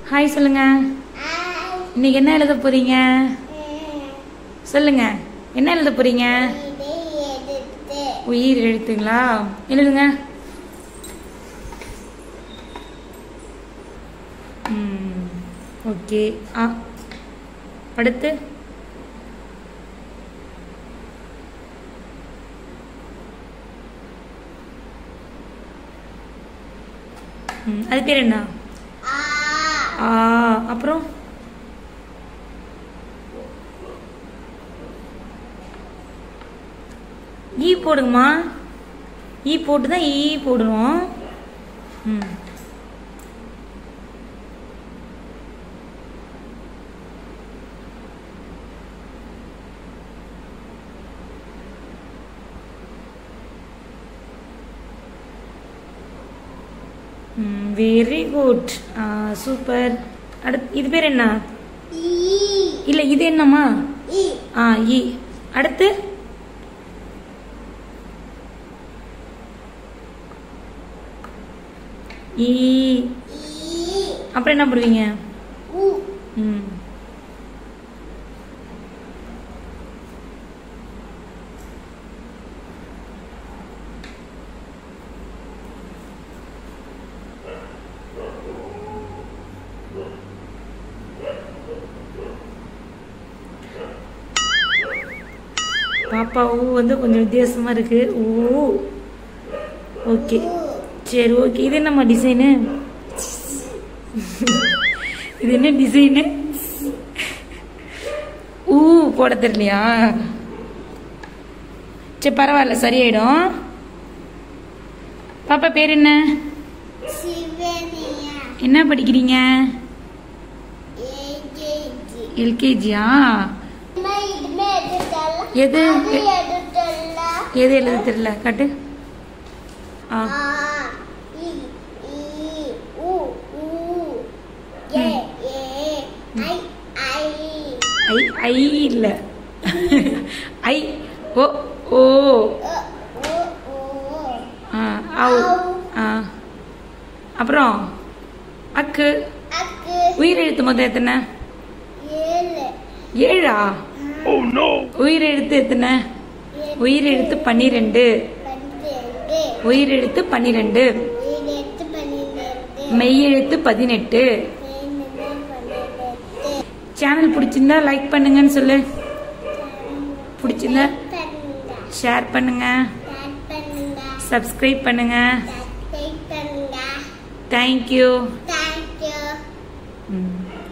hi சொல்லுங்க இன்னைக்கு என்ன எழுத போறீங்க சொல்லுங்க என்ன எழுத போறீங்க உயிர் எழுத்துங்களா எழுதுங்க ம் ஓகே ஆ அடுத்து ம் அது பேர் என்ன ஆ அப்புறம் ஈ போடுங்கம்மா ஈ போட்டு தான் ஈ போடணும் ம் வெரி குட் சூப்பர் அடுத்து இது பேர் என்ன இல்ல இது என்னம்மா ஆ இ அடுத்து ஈ அப்புறம் என்ன போடுவீங்க ம் பாப்பா ஊ வந்து கொஞ்சம் வித்தியாசமா இருக்கு ஊ ஓகே சரி ஓகே இது என்னம்மா டிசைனு இது என்ன டிசைனு ஊ போட தெரியலையா சரி பரவாயில்ல சரியாயிடும் பாப்பா பேர் என்ன என்ன படிக்கிறீங்க எல்கேஜியா எது எது எழுத தெரியல காட்டு ஆ ஐ ஐ இல்ல ஐ ஓ ஓ ஆ ஔ ஆ அப்புறம் அக்கு உயிரெழுத்து மொத்தம் எத்தனை ஏழா உயிரெழுத்து எத்தனை உயிரெழுத்து பன்னிரெண்டு உயிரெழுத்து பன்னிரெண்டு மெய்யெழுத்து பதினெட்டு சேனல் பிடிச்சிருந்தா லைக் பண்ணுங்கன்னு சொல்லு பிடிச்சிருந்தா ஷேர் பண்ணுங்க சப்ஸ்கிரைப் பண்ணுங்க தேங்க்யூ ம்